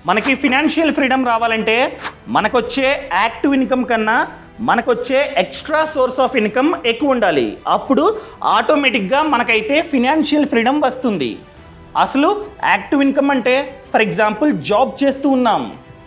మనకి financial freedom రావాలంటే మనకొచ్చే active income కన్నా మనకొచ్చే ఎక్స్ట్రా సోర్స్ ఆఫ్ ఇన్కమ్ ఎక్కువ ఉండాలి అప్పుడు ఆటోమేటిక్గా మనకైతే ఫినాన్షియల్ ఫ్రీడమ్ వస్తుంది అసలు యాక్టివ్ ఇన్కమ్ అంటే ఫర్ ఎగ్జాంపుల్ జాబ్ చేస్తూ ఉన్నాం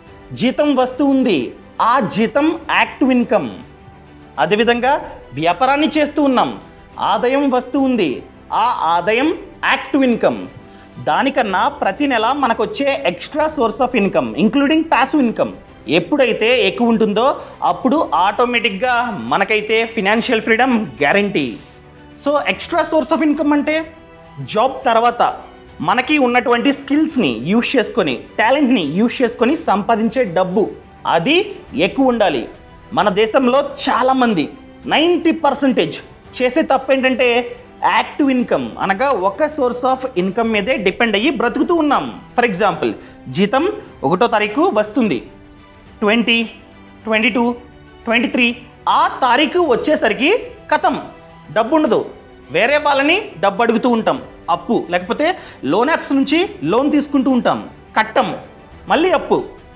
జీతం వస్తూ ఉంది ఆ జీతం యాక్టివ్ ఇన్కమ్ అదేవిధంగా వ్యాపారాన్ని చేస్తూ ఉన్నాం ఆదాయం వస్తూ ఉంది ఆ ఆదాయం యాక్టివ్ ఇన్కమ్ దానికన్నా ప్రతి నెల మనకు వచ్చే extra source of income including passive income ఎప్పుడైతే ఎక్కువ ఉంటుందో అప్పుడు ఆటోమేటిక్గా మనకైతే financial freedom guarantee so extra source of income అంటే జాబ్ తర్వాత మనకి ఉన్నటువంటి స్కిల్స్ని యూజ్ చేసుకొని టాలెంట్ని యూజ్ చేసుకొని సంపాదించే డబ్బు అది ఎక్కువ ఉండాలి మన దేశంలో చాలామంది నైంటీ పర్సెంటేజ్ చేసే తప్పు ఏంటంటే యాక్టివ్ ఇన్కమ్ అనగా ఒక సోర్స్ ఆఫ్ ఇన్కమ్ మీదే డిపెండ్ అయ్యి బ్రతుకుతూ ఉన్నాం ఫర్ ఎగ్జాంపుల్ జీతం ఒకటో తారీఖు వస్తుంది twenty twenty two twenty three ఆ తారీఖు వచ్చేసరికి కథం డబ్బు ఉండదు వేరే వాళ్ళని డబ్బు అడుగుతూ ఉంటాం అప్పు లేకపోతే లోన్ యాప్స్ నుంచి లోన్ తీసుకుంటూ ఉంటాం కట్టం మళ్ళీ అప్పు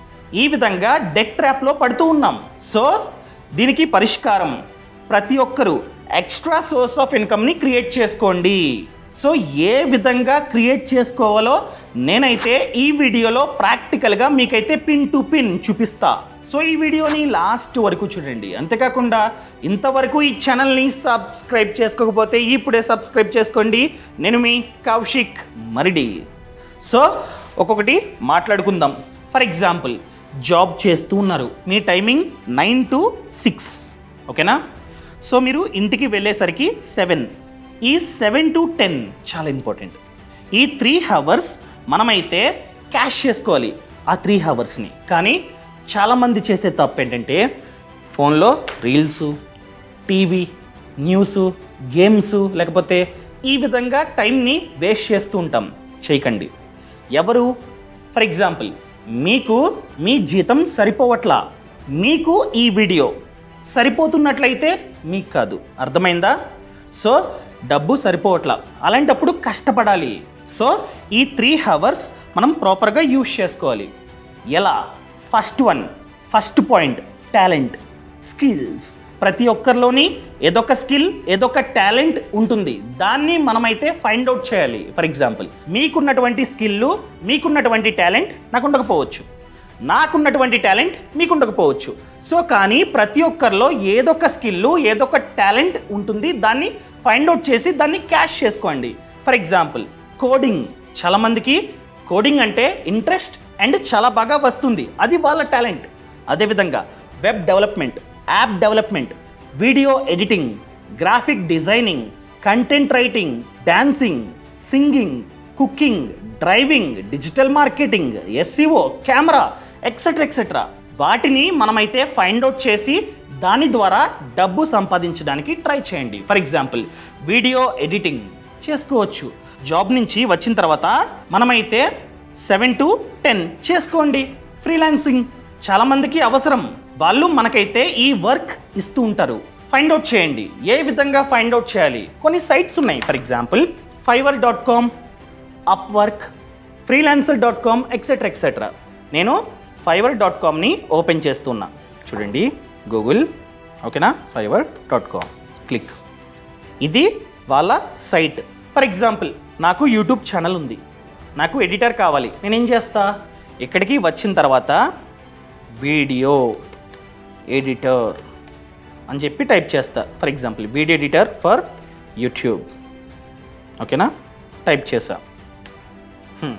ఈ విధంగా డెట్ ట్రాప్లో పడుతూ ఉన్నాం సో దీనికి పరిష్కారం ప్రతి ఒక్కరూ ఎక్స్ట్రా సోర్స్ ఆఫ్ ఇన్కమ్ని క్రియేట్ చేసుకోండి సో ఏ విధంగా క్రియేట్ చేసుకోవాలో నేనైతే ఈ వీడియోలో ప్రాక్టికల్గా మీకైతే పిన్ టు పిన్ చూపిస్తా సో ఈ వీడియోని లాస్ట్ వరకు చూడండి అంతేకాకుండా ఇంతవరకు ఈ ఛానల్ని సబ్స్క్రైబ్ చేసుకోకపోతే ఇప్పుడే సబ్స్క్రైబ్ చేసుకోండి నేను మీ కౌశిక్ మరిడి సో ఒక్కొక్కటి మాట్లాడుకుందాం ఫర్ ఎగ్జాంపుల్ జాబ్ చేస్తూ ఉన్నారు మీ టైమింగ్ నైన్ టు సిక్స్ ఓకేనా సో మీరు ఇంటికి వెళ్ళేసరికి సెవెన్ ఈ సెవెన్ టు టెన్ చాలా ఇంపార్టెంట్ ఈ త్రీ హవర్స్ మనమైతే క్యాష్ చేసుకోవాలి ఆ త్రీ హవర్స్ని కానీ చాలామంది చేసే తప్పు ఏంటంటే ఫోన్లో రీల్స్ టీవీ న్యూస్ గేమ్స్ లేకపోతే ఈ విధంగా టైంని వేస్ట్ చేస్తూ ఉంటాం చేయకండి ఎవరు ఫర్ ఎగ్జాంపుల్ మీకు మీ జీతం సరిపోవట్లా మీకు ఈ వీడియో సరిపోతున్నట్లయితే మీకు కాదు అర్థమైందా సో డబ్బు సరిపోవట్లా అలాంటప్పుడు కష్టపడాలి సో ఈ త్రీ హవర్స్ మనం ప్రాపర్గా యూజ్ చేసుకోవాలి ఎలా first one first point talent skills ప్రతి ఒక్కరిలోని ఏదొక స్కిల్ ఏదొక టాలెంట్ ఉంటుంది దాన్ని మనమైతే ఫైండ్ అవుట్ చేయాలి ఫర్ ఎగ్జాంపుల్ మీకున్నటువంటి స్కిల్ మీకున్నటువంటి టాలెంట్ నాకు ఉండకపోవచ్చు నాకున్నటువంటి టాలెంట్ మీకు ఉండకపోవచ్చు సో కానీ ప్రతి ఒక్కరిలో ఏదొక స్కిల్ ఏదొక టాలెంట్ ఉంటుంది దాన్ని ఫైండ్ అవుట్ చేసి దాన్ని క్యాష్ చేసుకోండి ఫర్ ఎగ్జాంపుల్ కోడింగ్ చాలామందికి కోడింగ్ అంటే ఇంట్రెస్ట్ అండ్ చాలా బాగా వస్తుంది అది వాళ్ళ టాలెంట్ అదేవిధంగా web development app development video editing graphic designing content writing dancing singing cooking driving digital marketing SEO camera etcetera etcetera వాటిని మనమైతే ఫైండ్ అవుట్ చేసి దాని ద్వారా డబ్బు సంపాదించడానికి ట్రై చేయండి ఫర్ ఎగ్జాంపుల్ వీడియో ఎడిటింగ్ చేసుకోవచ్చు జాబ్ నుంచి వచ్చిన తర్వాత మనమైతే సెవెన్ టు టెన్ చేసుకోండి ఫ్రీలాన్సింగ్ చాలామందికి అవసరం వాళ్ళు మనకైతే ఈ వర్క్ ఇస్తూ ఉంటారు ఫైండ్ అవుట్ చేయండి ఏ విధంగా ఫైండ్ అవుట్ చేయాలి కొన్ని సైట్స్ ఉన్నాయి for example Fiverr dot com Upwork freelancer dot com etcetera etcetera నేను ఫైవర్ డాట్ కామ్ని ఓపెన్ చేస్తున్నా చూడండి గూగుల్ ఓకేనా ఫైవర్ డాట్ కామ్ క్లిక్ ఇది వాళ్ళ సైట్ ఫర్ ఎగ్జాంపుల్ నాకు యూట్యూబ్ ఛానల్ ఉంది నాకు ఎడిటర్ కావాలి నేను ఏం చేస్తా ఇక్కడికి వచ్చిన తర్వాత వీడియో ఎడిటర్ అని చెప్పి టైప్ చేస్తా for example video editor for YouTube ఓకేనా టైప్ చేసా హ్మ్.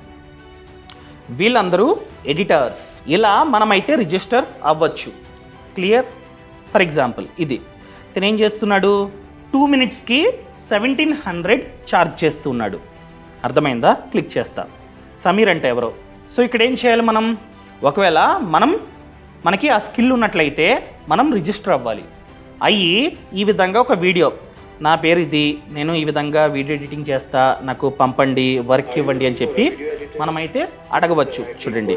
వీళ్ళందరూ ఎడిటర్స్ ఇలా మనమైతే రిజిస్టర్ అవ్వచ్చు క్లియర్ ఫర్ ఎగ్జాంపుల్ ఇది ఇతను ఏం చేస్తున్నాడు టూ మినిట్స్కి సెవెంటీన్ హండ్రెడ్ ఛార్జ్ చేస్తున్నాడు అర్థమైందా క్లిక్ చేస్తా సమీర్ అంటే ఎవరో సో ఇక్కడ ఏం చేయాలి మనం ఒకవేళ మనం మనకి ఆ స్కిల్ ఉన్నట్లయితే మనం రిజిస్టర్ అవ్వాలి అయ్యి ఈ విధంగా ఒక వీడియో నా పేరు ఇది నేను ఈ విధంగా వీడియో ఎడిటింగ్ చేస్తా నాకు పంపండి వర్క్ ఇవ్వండి అని చెప్పి మనమైతే అడగవచ్చు చూడండి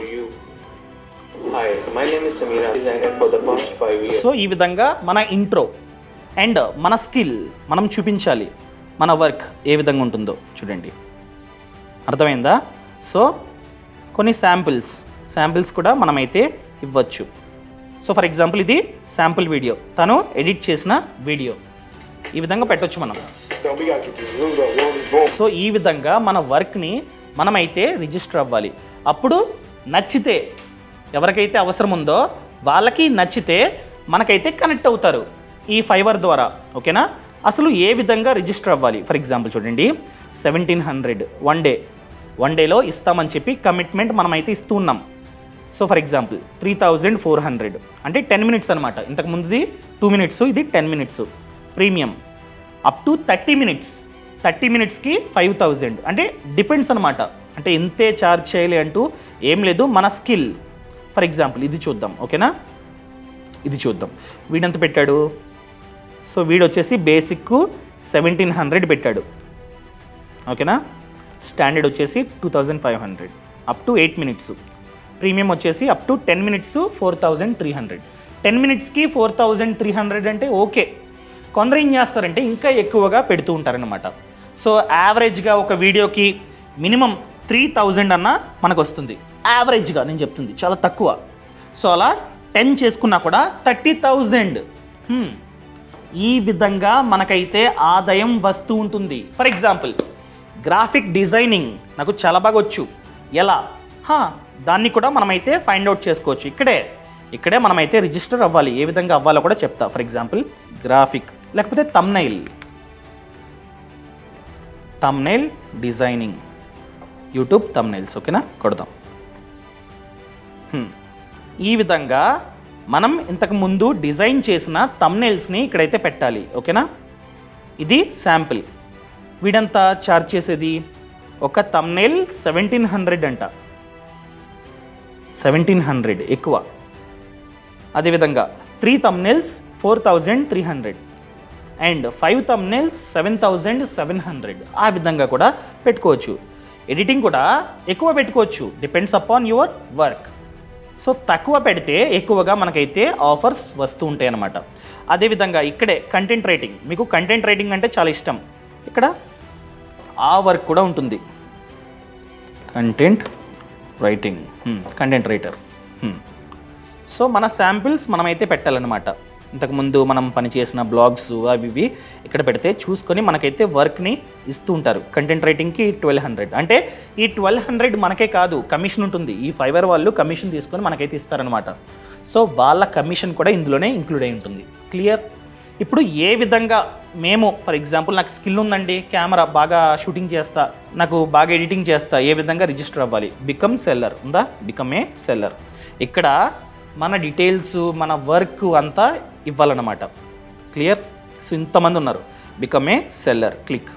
Hi, my name is Samira. Designer for the past five years. So ఈ విధంగా మన ఇంట్రో అండ్ మన స్కిల్ మనం చూపించాలి మన వర్క్ ఏ విధంగా ఉంటుందో చూడండి అర్థమైందా సో కొన్ని శాంపిల్స్ శాంపిల్స్ కూడా మనమైతే ఇవ్వచ్చు సో ఫర్ ఎగ్జాంపుల్ ఇది శాంపుల్ వీడియో తను ఎడిట్ చేసిన వీడియో ఈ విధంగా పెట్టొచ్చు మనం Don't we gotta get this loot up. We on this boat. So ఈ విధంగా మన వర్క్ని మనమైతే రిజిస్టర్ అవ్వాలి అప్పుడు నచ్చితే ఎవరికైతే అవసరం ఉందో వాళ్ళకి నచ్చితే మనకైతే కనెక్ట్ అవుతారు ఈ ఫైవర్ ద్వారా ఓకేనా అసలు ఏ విధంగా రిజిస్టర్ అవ్వాలి ఫర్ ఎగ్జాంపుల్ చూడండి seventeen hundred one day one డేలో ఇస్తామని చెప్పి కమిట్మెంట్ మనమైతే ఇస్తూ ఉన్నాం so for example three thousand four hundred అంటే టెన్ మినిట్స్ అనమాట ఇంతకు ముందుది టూ మినిట్స్ ఇది ten minutes premium up to thirty minutes thirty మినిట్స్కి ఫైవ్ థౌజండ్ అంటే డిపెండ్స్ అనమాట అంటే ఇంతే ఛార్జ్ చేయాలి అంటూ ఏం లేదు మన స్కిల్ ఫర్ ఎగ్జాంపుల్ ఇది చూద్దాం ఓకేనా ఇది చూద్దాం వీడెంత పెట్టాడు సో వీడు వచ్చేసి బేసిక్ సెవెంటీన్ హండ్రెడ్ పెట్టాడు ఓకేనా స్టాండర్డ్ వచ్చేసి two thousand five hundred up to eight minutes premium వచ్చేసి up to ten minutes four thousand three hundred ten మినిట్స్కి ఫోర్ థౌజండ్ త్రీ హండ్రెడ్ అంటే ఓకే కొందరు ఏం చేస్తారంటే ఇంకా ఎక్కువగా పెడుతూ ఉంటారనమాట సో యావరేజ్గా ఒక వీడియోకి మినిమం త్రీ థౌజండ్ అన్న మనకు వస్తుంది యావరేజ్గా నేను చెప్తుంది చాలా తక్కువ సో అలా టెన్ చేసుకున్నా కూడా థర్టీ థౌజండ్ ఈ విధంగా మనకైతే ఆదాయం వస్తూ ఉంటుంది ఫర్ ఎగ్జాంపుల్ గ్రాఫిక్ డిజైనింగ్ నాకు చాలా బాగా వచ్చు ఎలా హా, దాన్ని కూడా మనమైతే ఫైండ్ అవుట్ చేసుకోవచ్చు ఇక్కడే ఇక్కడే మనమైతే రిజిస్టర్ అవ్వాలి ఏ విధంగా అవ్వాలో కూడా చెప్తా ఫర్ ఎగ్జాంపుల్ గ్రాఫిక్ లేకపోతే thumbnail thumbnail designing YouTube thumbnails ఓకేనా కొడదాం హ్మ్. ఈ విధంగా మనం ఇంతకు ముందు డిజైన్ చేసిన తమ్నైల్స్ని ఇక్కడైతే పెట్టాలి ఓకేనా ఇది శాంపిల్ వీడంతా చార్జ్ చేసేది ఒక తమ్నైల్ సెవెంటీన్ హండ్రెడ్ అంట సెవెంటీన్ హండ్రెడ్ ఎక్కువ అదేవిధంగా three thumbnails four thousand three hundred and five thumbnails seven thousand seven hundred ఆ విధంగా కూడా పెట్టుకోవచ్చు ఎడిటింగ్ కూడా ఎక్కువ పెట్టుకోవచ్చు depends upon your work so తక్కువ పెడితే ఎక్కువగా మనకైతే ఆఫర్స్ వస్తూ ఉంటాయి అన్నమాట అదేవిధంగా ఇక్కడే కంటెంట్ రైటింగ్ మీకు కంటెంట్ రైటింగ్ అంటే చాలా ఇష్టం ఇక్కడ ఆ వర్క్ కూడా ఉంటుంది content writing content writer so మన శాంపిల్స్ మనమైతే పెట్టాలన్నమాట ఇంతకుముందు మనం పనిచేసిన బ్లాగ్స్ అవి ఇవి ఇక్కడ పెడితే చూసుకొని మనకైతే వర్క్ని ఇస్తూ ఉంటారు కంటెంట్ రైటింగ్కి ట్వెల్వ్ హండ్రెడ్ అంటే ఈ ట్వెల్వ్ హండ్రెడ్ మనకే కాదు కమిషన్ ఉంటుంది ఈ ఫైవర్ వాళ్ళు కమిషన్ తీసుకొని మనకైతే ఇస్తారనమాట సో వాళ్ళ కమిషన్ కూడా ఇందులోనే ఇంక్లూడ్ అయి ఉంటుంది క్లియర్ ఇప్పుడు ఏ విధంగా మేము ఫర్ ఎగ్జాంపుల్ నాకు స్కిల్ ఉందండి కెమెరా బాగా షూటింగ్ చేస్తా నాకు బాగా ఎడిటింగ్ చేస్తా ఏ విధంగా రిజిస్టర్ అవ్వాలి బికమ్ సెల్లర్ ఉందా బికమ్ ఏ సెల్లర్ ఇక్కడ మన డీటెయిల్స్ మన వర్క్ అంతా ఇవ్వాలన్నమాట క్లియర్ సో ఇంతమంది ఉన్నారు become a seller click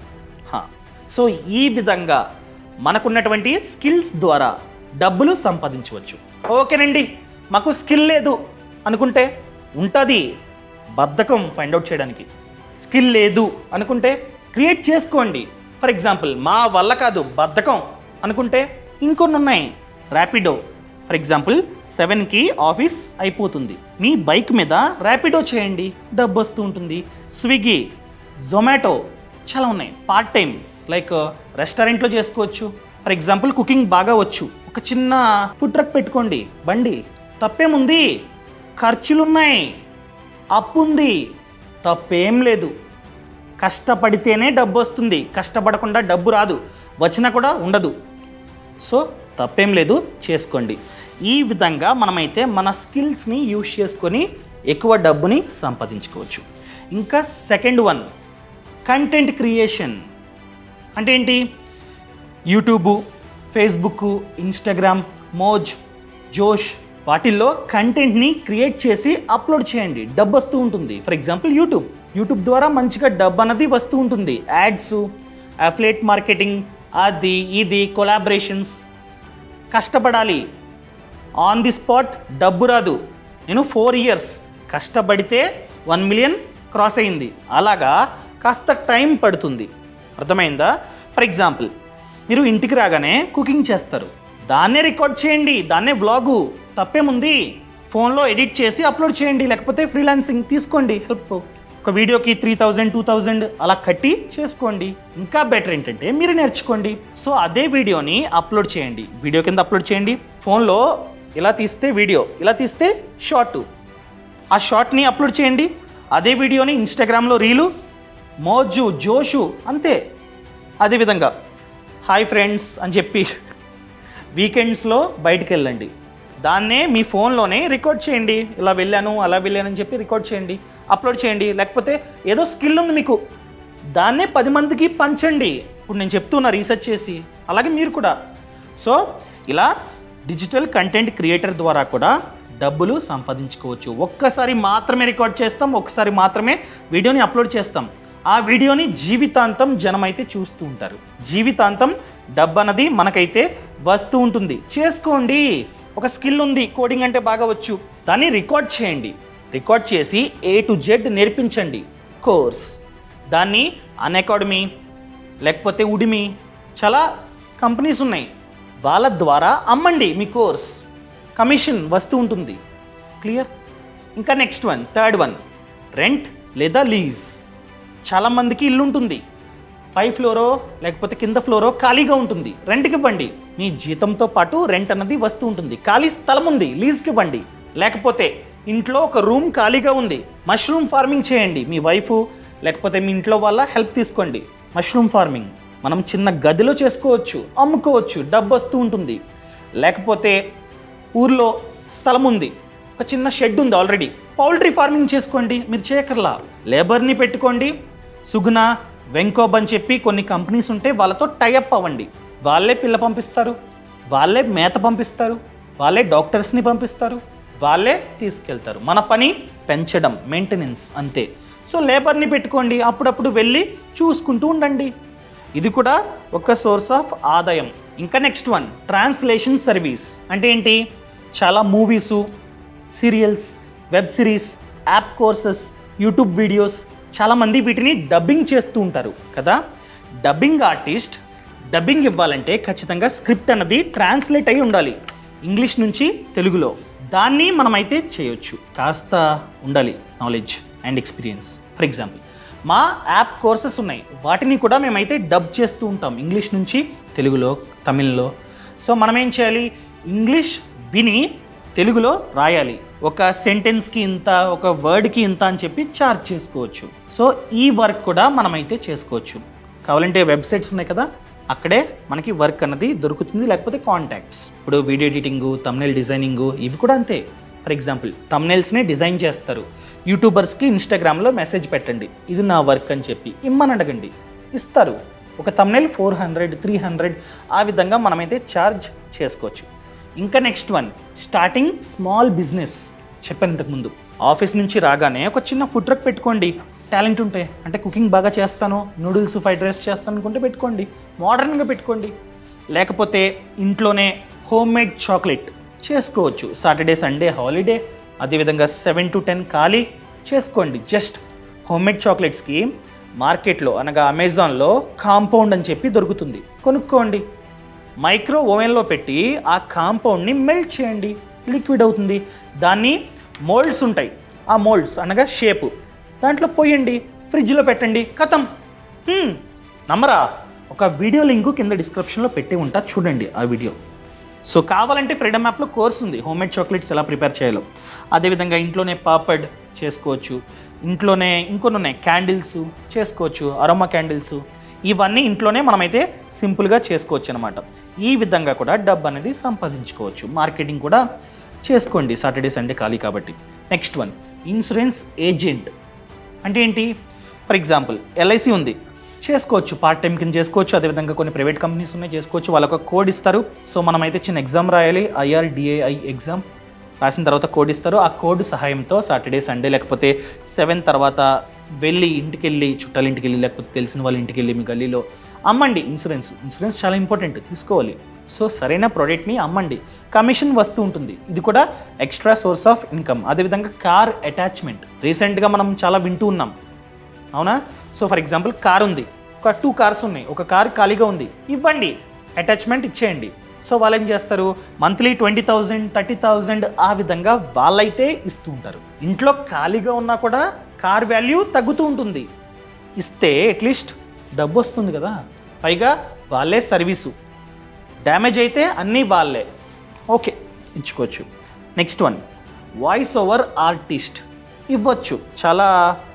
so ఈ విధంగా మనకున్నటువంటి స్కిల్స్ ద్వారా డబ్బులు సంపాదించవచ్చు ఓకేనండి మాకు స్కిల్ లేదు అనుకుంటే ఉంటుంది బద్ధకం ఫైండ్ అవుట్ చేయడానికి స్కిల్ లేదు అనుకుంటే క్రియేట్ చేసుకోండి ఫర్ ఎగ్జాంపుల్ మా వల్ల కాదు బద్ధకం అనుకుంటే ఇంకొన్ని ఉన్నాయి ర్యాపిడో ఫర్ ఎగ్జాంపుల్ సెవెన్కి ఆఫీస్ అయిపోతుంది మీ బైక్ మీద ర్యాపిడో చేయండి డబ్బు వస్తూ ఉంటుంది స్విగ్గీ జొమాటో చాలా ఉన్నాయి పార్ట్ టైం లైక్ రెస్టారెంట్లో చేసుకోవచ్చు ఫర్ ఎగ్జాంపుల్ కుకింగ్ బాగా వచ్చు ఒక చిన్న ఫుడ్ ట్రక్ పెట్టుకోండి బండి తప్పేముంది ఖర్చులున్నాయి అప్పు ఉంది తప్పేం లేదు కష్టపడితేనే డబ్బు వస్తుంది కష్టపడకుండా డబ్బు రాదు వచ్చినా కూడా ఉండదు సో తప్పేం లేదు చేసుకోండి ఈ విధంగా మనమైతే మన స్కిల్స్ని యూజ్ చేసుకొని ఎక్కువ డబ్బుని సంపాదించుకోవచ్చు ఇంకా సెకండ్ వన్ కంటెంట్ క్రియేషన్ అంటే ఏంటి యూట్యూబు ఫేస్బుక్ ఇన్స్టాగ్రామ్ మోజ్ జోష్ వాటిల్లో కంటెంట్ని క్రియేట్ చేసి అప్లోడ్ చేయండి డబ్బు వస్తూ ఉంటుంది ఫర్ ఎగ్జాంపుల్ యూట్యూబ్ యూట్యూబ్ ద్వారా మంచిగా డబ్బు అన్నది వస్తూ ఉంటుంది యాడ్స్ అఫ్లేట్ మార్కెటింగ్ అది ఇది కొలాబరేషన్స్ కష్టపడాలి ఆన్ ది స్పాట్ డబ్బు రాదు నేను ఫోర్ ఇయర్స్ కష్టపడితే వన్ మిలియన్ క్రాస్ అయింది అలాగా కాస్త టైం పడుతుంది అర్థమైందా ఫర్ ఎగ్జాంపుల్ మీరు ఇంటికి రాగానే కుకింగ్ చేస్తారు దాన్నే రికార్డ్ చేయండి దాన్నే వ్లాగు తప్పేముంది ఫోన్లో ఎడిట్ చేసి అప్లోడ్ చేయండి లేకపోతే ఫ్రీలాన్సింగ్ తీసుకోండి హెల్ప్ ఒక వీడియోకి త్రీ థౌజండ్ టూ థౌజండ్ అలా కట్టి చేసుకోండి ఇంకా బెటర్ ఏంటంటే మీరు నేర్చుకోండి సో అదే వీడియోని అప్లోడ్ చేయండి వీడియో కింద అప్లోడ్ చేయండి ఫోన్లో ఇలా తీస్తే వీడియో ఇలా తీస్తే షార్ట్ ఆ షార్ట్ని అప్లోడ్ చేయండి అదే వీడియోని ఇన్స్టాగ్రామ్లో రీలు మోజు జోషు అంతే అదేవిధంగా హాయ్ ఫ్రెండ్స్ అని చెప్పి వీకెండ్స్లో బయటికి వెళ్ళండి దాన్నే మీ ఫోన్లోనే రికార్డ్ చేయండి ఇలా వెళ్ళాను అలా వెళ్ళాను అని చెప్పి రికార్డ్ చేయండి అప్లోడ్ చేయండి లేకపోతే ఏదో స్కిల్ ఉంది మీకు దాన్నే పది మందికి పంచండి ఇప్పుడు నేను చెప్తున్నా రీసెర్చ్ చేసి అలాగే మీరు కూడా సో ఇలా డిజిటల్ కంటెంట్ క్రియేటర్ ద్వారా కూడా డబ్బులు సంపాదించుకోవచ్చు ఒక్కసారి మాత్రమే రికార్డ్ చేస్తాం ఒక్కసారి మాత్రమే వీడియోని అప్లోడ్ చేస్తాం ఆ వీడియోని జీవితాంతం జనం అయితే చూస్తూ ఉంటారు జీవితాంతం డబ్బు అన్నది మనకైతే వస్తూ ఉంటుంది చేసుకోండి ఒక స్కిల్ ఉంది కోడింగ్ అంటే బాగా వచ్చు దాన్ని రికార్డ్ చేయండి రికార్డ్ చేసి ఏ టు జెడ్ నేర్పించండి కోర్స్ దాన్ని అన్ అకాడమీ లేకపోతే ఉడిమి చాలా కంపెనీస్ ఉన్నాయి వాళ్ళ ద్వారా అమ్మండి మీ కోర్స్ కమిషన్ వస్తూ ఉంటుంది క్లియర్ ఇంకా next one third one rent లేదా లీజ్ చాలామందికి ఇల్లు ఉంటుంది పై ఫ్లోరో లేకపోతే కింద ఫ్లోరో ఖాళీగా ఉంటుంది రెంట్కి ఇవ్వండి మీ జీతంతో పాటు రెంట్ అన్నది వస్తూ ఉంటుంది ఖాళీ స్థలం ఉంది లీజ్కి ఇవ్వండి లేకపోతే ఇంట్లో ఒక రూమ్ ఖాళీగా ఉంది మష్రూమ్ ఫార్మింగ్ చేయండి మీ వైఫ్ లేకపోతే మీ ఇంట్లో వాళ్ళ హెల్ప్ తీసుకోండి మష్రూమ్ ఫార్మింగ్ మనం చిన్న గదిలో చేసుకోవచ్చు అమ్ముకోవచ్చు డబ్బు వస్తూ ఉంటుంది లేకపోతే ఊర్లో స్థలం ఉంది ఒక చిన్న షెడ్ ఉంది ఆల్రెడీ పౌల్ట్రీ ఫార్మింగ్ చేసుకోండి మీరు చేయకర్లా లేబర్ని పెట్టుకోండి సుగుణ వెంకోబ్ అని చెప్పి కొన్ని కంపెనీస్ ఉంటే వాళ్ళతో టైఅప్ అవ్వండి వాళ్ళే పిల్ల పంపిస్తారు వాళ్ళే మేత పంపిస్తారు వాళ్ళే డాక్టర్స్ని పంపిస్తారు వాళ్ళే తీసుకెళ్తారు మన పని పెంచడం మెయింటెనెన్స్ అంతే సో లేబర్ని పెట్టుకోండి అప్పుడప్పుడు వెళ్ళి చూసుకుంటూ ఉండండి ఇది కూడా ఒక సోర్స్ ఆఫ్ ఆదాయం ఇంకా నెక్స్ట్ వన్ ట్రాన్స్లేషన్ సర్వీస్ అంటే ఏంటి చాలా movies serials web series app courses YouTube videos చాలామంది వీటిని డబ్బింగ్ చేస్తూ ఉంటారు కదా డబ్బింగ్ ఆర్టిస్ట్ డబ్బింగ్ ఇవ్వాలంటే ఖచ్చితంగా స్క్రిప్ట్ అన్నది ట్రాన్స్లేట్ అయి ఉండాలి ఇంగ్లీష్ నుంచి తెలుగులో దాన్ని మనమైతే చేయొచ్చు కాస్త ఉండాలి knowledge and experience for example మా యాప్ కోర్సెస్ ఉన్నాయి వాటిని కూడా మేమైతే డబ్ చేస్తూ ఉంటాం ఇంగ్లీష్ నుంచి తెలుగులో తమిళ్లో సో మనం ఏం చేయాలి ఇంగ్లీష్ విని తెలుగులో రాయాలి ఒక సెంటెన్స్కి ఇంత ఒక వర్డ్కి ఇంత అని చెప్పి చార్జ్ చేసుకోవచ్చు సో ఈ వర్క్ కూడా మనమైతే చేసుకోవచ్చు కావాలంటే వెబ్సైట్స్ ఉన్నాయి కదా అక్కడే మనకి వర్క్ అన్నది దొరుకుతుంది లేకపోతే కాంటాక్ట్స్ ఇప్పుడు వీడియో ఎడిటింగు తమ్నెల్ డిజైనింగు ఇవి కూడా అంతే ఫర్ ఎగ్జాంపుల్ తమ్నెల్స్ని డిజైన్ చేస్తారు యూట్యూబర్స్కి ఇన్స్టాగ్రామ్లో మెసేజ్ పెట్టండి ఇది నా వర్క్ అని చెప్పి ఇమ్మని అడగండి ఇస్తారు ఒక thumbnail four hundred three hundred ఆ విధంగా మనమైతే ఛార్జ్ చేసుకోవచ్చు ఇంకా next one starting small business చెప్పాను ఇంతకుముందు ఆఫీస్ నుంచి రాగానే ఒక చిన్న ఫుడ్ ట్రక్ పెట్టుకోండి టాలెంట్ ఉంటే అంటే కుకింగ్ బాగా చేస్తాను నూడిల్స్ ఫ్రైడ్ రైస్ చేస్తాను అనుకుంటే పెట్టుకోండి మోడర్న్గా పెట్టుకోండి లేకపోతే ఇంట్లోనే హోమ్ మేడ్ చాక్లెట్ చేసుకోవచ్చు సాటర్డే సండే హాలిడే అదేవిధంగా సెవెన్ టు టెన్ ఖాళీ చేసుకోండి జస్ట్ హోమ్ మేడ్ చాక్లెట్స్కి మార్కెట్లో అనగా అమెజాన్లో కాంపౌండ్ అని చెప్పి దొరుకుతుంది కొనుక్కోండి మైక్రో ఓవెన్లో పెట్టి ఆ కాంపౌండ్ని మెల్ట్ చేయండి లిక్విడ్ అవుతుంది దాన్ని మోల్డ్స్ ఉంటాయి ఆ మోల్డ్స్ అనగా షేపు దాంట్లో పోయండి ఫ్రిడ్జ్లో పెట్టండి కథం హ్మ్, నమ్మరా ఒక వీడియో లింకు కింద డిస్క్రిప్షన్లో పెట్టి ఉంటా చూడండి ఆ వీడియో సో కావాలంటే ఫ్రీడమ్ యాప్లో కోర్స్ ఉంది హోమ్ మేడ్ చాక్లెట్స్ ఎలా ప్రిపేర్ చేయాలో అదేవిధంగా ఇంట్లోనే పాపడ్ చేసుకోవచ్చు ఇంట్లోనే ఇంకొన్ని ఉన్నాయి క్యాండిల్స్ చేసుకోవచ్చు అరోమా క్యాండిల్స్ ఇవన్నీ ఇంట్లోనే మనమైతే సింపుల్గా చేసుకోవచ్చు అనమాట ఈ విధంగా కూడా డబ్బు అనేది సంపాదించుకోవచ్చు మార్కెటింగ్ కూడా చేసుకోండి సాటర్డే సండే ఖాళీ కాబట్టి నెక్స్ట్ వన్ ఇన్సూరెన్స్ ఏజెంట్ అంటే ఏంటి ఫర్ ఎగ్జాంపుల్ ఎల్ఐసి ఉంది చేసుకోవచ్చు పార్ట్ టైం కింద చేసుకోవచ్చు అదేవిధంగా కొన్ని ప్రైవేట్ కంపెనీస్ ఉన్నాయి చేసుకోవచ్చు వాళ్ళకు ఒక కోడ్ ఇస్తారు సో మనమైతే చిన్న ఎగ్జామ్ రాయాలి ఐఆర్డిఏఐ ఎగ్జామ్ రాసిన తర్వాత కోడ్ ఇస్తారు ఆ కోడ్ సహాయంతో సాటర్డే సండే లేకపోతే సెవెన్ తర్వాత వెళ్ళి ఇంటికి వెళ్ళి చుట్టాల ఇంటికి వెళ్ళి లేకపోతే తెలిసిన వాళ్ళ ఇంటికి వెళ్ళి మీ గల్లీలో అమ్మండి ఇన్సూరెన్స్ ఇన్సూరెన్స్ చాలా ఇంపార్టెంట్ తీసుకోవాలి సో సరైన ప్రోడక్ట్ని అమ్మండి కమిషన్ వస్తూ ఉంటుంది ఇది కూడా ఎక్స్ట్రా సోర్స్ ఆఫ్ ఇన్కమ్ అదేవిధంగా కార్ అటాచ్మెంట్ రీసెంట్గా మనం చాలా వింటూ ఉన్నాం అవునా సో ఫర్ ఎగ్జాంపుల్ కార్ ఉంది ఒక టూ కార్స్ ఉన్నాయి ఒక కార్ ఖాళీగా ఉంది ఇవ్వండి అటాచ్మెంట్ ఇచ్చేయండి సో వాళ్ళు ఏం చేస్తారు monthly twenty thousand thirty thousand ఆ విధంగా వాళ్ళైతే ఇస్తూ ఉంటారు ఇంట్లో ఖాళీగా ఉన్నా కూడా కార్ వాల్యూ తగ్గుతూ ఉంటుంది ఇస్తే అట్లీస్ట్ డబ్బు వస్తుంది కదా పైగా వాళ్ళే సర్వీసు డ్యామేజ్ అయితే అన్నీ వాళ్ళే ఓకే ఇచ్చుకోవచ్చు next one voice over artist ఇవ్వచ్చు చాలా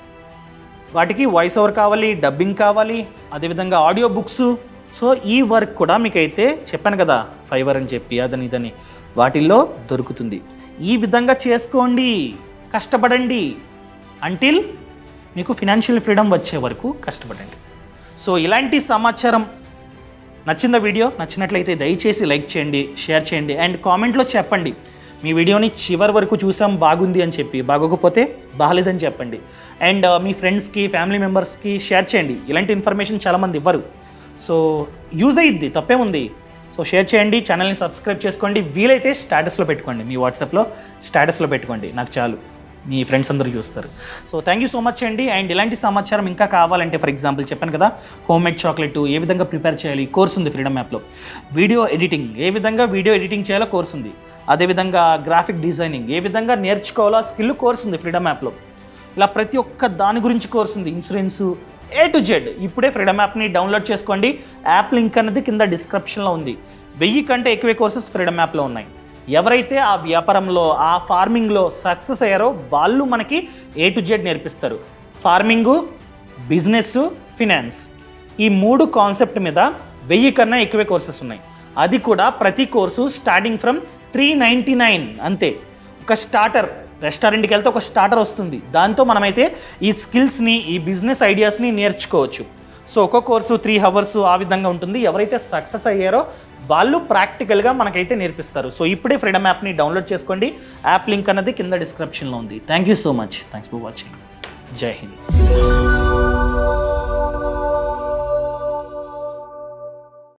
వాటికి వాయిస్ ఓవర్ కావాలి డబ్బింగ్ కావాలి అదేవిధంగా ఆడియో బుక్స్ సో ఈ వర్క్ కూడా మీకైతే చెప్పాను కదా ఫైవర్ అని చెప్పి అదని ఇదని వాటిల్లో దొరుకుతుంది ఈ విధంగా చేసుకోండి కష్టపడండి అంటిల్ మీకు ఫినాన్షియల్ ఫ్రీడమ్ వచ్చే వరకు కష్టపడండి సో ఇలాంటి సమాచారం నచ్చిందా వీడియో నచ్చినట్లయితే దయచేసి లైక్ చేయండి షేర్ చేయండి అండ్ కామెంట్లో చెప్పండి మీ వీడియోని చివరి వరకు చూసాం బాగుంది అని చెప్పి బాగోకపోతే బాగాలేదని చెప్పండి అండ్ మీ ఫ్రెండ్స్కి ఫ్యామిలీ మెంబర్స్కి షేర్ చేయండి ఇలాంటి ఇన్ఫర్మేషన్ చాలామంది ఇవ్వరు సో యూజ్ అయ్యిద్ది తప్పేముంది సో షేర్ చేయండి ఛానల్ని సబ్స్క్రైబ్ చేసుకోండి వీలైతే స్టేటస్లో పెట్టుకోండి మీ వాట్సాప్లో స్టేటస్లో పెట్టుకోండి నాకు చాలు మీ ఫ్రెండ్స్ అందరూ చూస్తారు so thank you so much అండి అండ్ ఇలాంటి సమాచారం ఇంకా కావాలంటే ఫర్ ఎగ్జాంపుల్ చెప్పాను కదా హోమ్ మేడ్ చాక్లెట్ ఏ విధంగా ప్రిపేర్ చేయాలి కోర్స్ ఉంది ఫ్రీడమ్ యాప్లో వీడియో ఎడిటింగ్ ఏ విధంగా వీడియో ఎడిటింగ్ చేయాలో కోర్స్ ఉంది అదేవిధంగా గ్రాఫిక్ డిజైనింగ్ ఏ విధంగా నేర్చుకోవాలో స్కిల్ కోర్స్ ఉంది ఫ్రీడమ్ యాప్లో ఇలా ప్రతి ఒక్క దాని గురించి కోర్స్ ఉంది ఇన్సూరెన్స్ ఏ టు జెడ్ ఇప్పుడే ఫ్రీడమ్ యాప్ని డౌన్లోడ్ చేసుకోండి యాప్ లింక్ అనేది కింద డిస్క్రిప్షన్లో ఉంది వెయ్యి కంటే ఎక్కువే కోర్సెస్ ఫ్రీడమ్ యాప్లో ఉన్నాయి ఎవరైతే ఆ వ్యాపారంలో ఆ ఫార్మింగ్లో సక్సెస్ అయ్యారో వాళ్ళు మనకి ఏ టు జెడ్ నేర్పిస్తారు ఫార్మింగు బిజినెస్ ఫినాన్స్ ఈ మూడు కాన్సెప్ట్ మీద వెయ్యి కన్నా ఎక్కువే కోర్సెస్ ఉన్నాయి అది కూడా ప్రతి course starting from three ninety nine అంతే ఒక స్టార్టర్ రెస్టారెంట్కి వెళ్తే ఒక స్టార్టర్ వస్తుంది దాంతో మనమైతే ఈ స్కిల్స్ని ఈ బిజినెస్ ఐడియాస్ని నేర్చుకోవచ్చు సో ఒక్కో కోర్సు త్రీ అవర్స్ ఆ విధంగా ఉంటుంది ఎవరైతే సక్సెస్ అయ్యారో వాళ్ళు ప్రాక్టికల్గా మనకైతే నేర్పిస్తారు సో ఇప్పుడే ఫ్రీడమ్ యాప్ని డౌన్లోడ్ చేసుకోండి యాప్ లింక్ అన్నది కింద డిస్క్రిప్షన్లో ఉంది thank you so much thanks for watching జై హింద్